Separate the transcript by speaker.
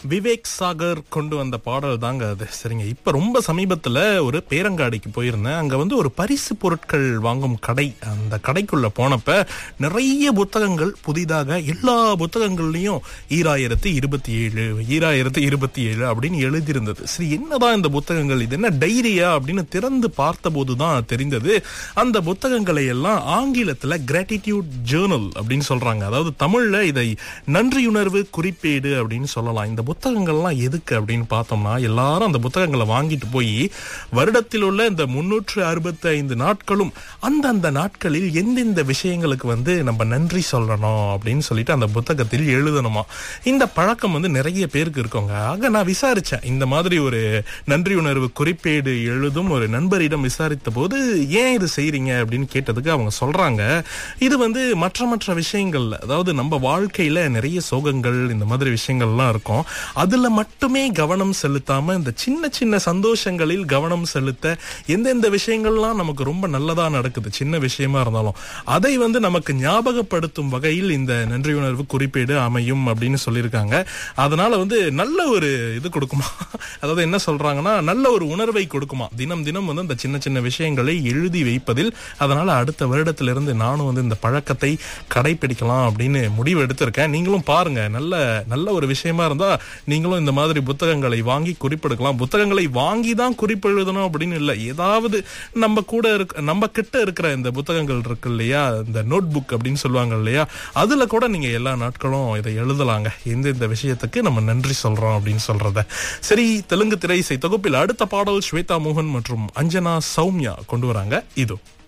Speaker 1: விவேக் சாகர் கொண்டு வந்த பாடல் தாங்க அது சரிங்க இப்ப ரொம்ப சமீபத்துல ஒரு பேரங்காடிக்கு போயிருந்தேன் அங்க வந்து ஒரு பரிசு பொருட்கள் வாங்கும் கடை அந்த கடைக்குள்ள போனப்ப நிறைய புத்தகங்கள் புதிதாக எல்லா புத்தகங்கள்லயும் ஈராயிரத்தி இருபத்தி ஏழு ஈராயிரத்தி இருபத்தி ஏழு அப்படின்னு எழுதியிருந்தது சரி என்னதான் இந்த புத்தகங்கள் இது என்ன டைரியா அப்படின்னு திறந்து பார்த்தபோது தான் தெரிந்தது அந்த புத்தகங்களை எல்லாம் ஆங்கிலத்துல கிராட்டிடியூட் ஜேர்னல் அப்படின்னு சொல்றாங்க அதாவது தமிழ்ல இதை நன்றியுணர்வு குறிப்பேடு அப்படின்னு சொல்லலாம் இந்த புத்தகங்கள்லாம் எதுக்கு அப்படின்னு பார்த்தோம்னா எல்லாரும் அந்த புத்தகங்களை வாங்கிட்டு போய் வருடத்தில் உள்ள இந்த முன்னூற்று அறுபத்தி ஐந்து நாட்களும் அந்தந்த நாட்களில் எந்தெந்த விஷயங்களுக்கு வந்து நம்ம நன்றி சொல்லணும் அப்படின்னு சொல்லிட்டு அந்த புத்தகத்தில் எழுதணுமா இந்த பழக்கம் வந்து நிறைய பேருக்கு இருக்கோங்க ஆக நான் விசாரிச்சேன் இந்த மாதிரி ஒரு நன்றி உணர்வு குறிப்பேடு எழுதும் ஒரு நண்பரிடம் விசாரித்த போது ஏன் இது செய்றீங்க அப்படின்னு கேட்டதுக்கு அவங்க சொல்றாங்க இது வந்து மற்ற மற்ற விஷயங்கள்ல அதாவது நம்ம வாழ்க்கையில நிறைய சோகங்கள் இந்த மாதிரி விஷயங்கள்லாம் இருக்கும் அதுல மட்டுமே கவனம் செலுத்தாம இந்த சின்ன சின்ன சந்தோஷங்களில் கவனம் செலுத்த எந்தெந்த விஷயங்கள்லாம் நமக்கு ரொம்ப நல்லதா நடக்குது சின்ன விஷயமா இருந்தாலும் அதை வந்து நமக்கு ஞாபகப்படுத்தும் வகையில் இந்த நன்றியுணர்வு குறிப்பீடு அமையும் அப்படின்னு சொல்லியிருக்காங்க அதனால வந்து நல்ல ஒரு இது கொடுக்குமா அதாவது என்ன சொல்றாங்கன்னா நல்ல ஒரு உணர்வை கொடுக்குமா தினம் தினம் வந்து அந்த சின்ன சின்ன விஷயங்களை எழுதி வைப்பதில் அதனால அடுத்த வருடத்திலிருந்து நானும் வந்து இந்த பழக்கத்தை கடைபிடிக்கலாம் அப்படின்னு முடிவு எடுத்திருக்கேன் நீங்களும் பாருங்க நல்ல நல்ல ஒரு விஷயமா இருந்தா நீங்களும் இந்த மாதிரி புத்தகங்களை வாங்கி குறிப்பெடுக்கலாம் புத்தகங்களை வாங்கி தான் குறிப்பெழுதணும் அப்படின்னு இல்லை ஏதாவது நம்ம கூட இருக்க நம்ம கிட்ட இருக்கிற இந்த புத்தகங்கள் இருக்கு இல்லையா இந்த நோட் புக் அப்படின்னு சொல்லுவாங்க இல்லையா அதுல கூட நீங்க எல்லா நாட்களும் இதை எழுதலாங்க எந்த இந்த விஷயத்துக்கு நம்ம நன்றி சொல்றோம் அப்படின்னு சொல்றத சரி தெலுங்கு திரை இசை தொகுப்பில் அடுத்த பாடல் ஸ்வேதா மோகன் மற்றும் அஞ்சனா சௌமியா கொண்டு வராங்க இதோ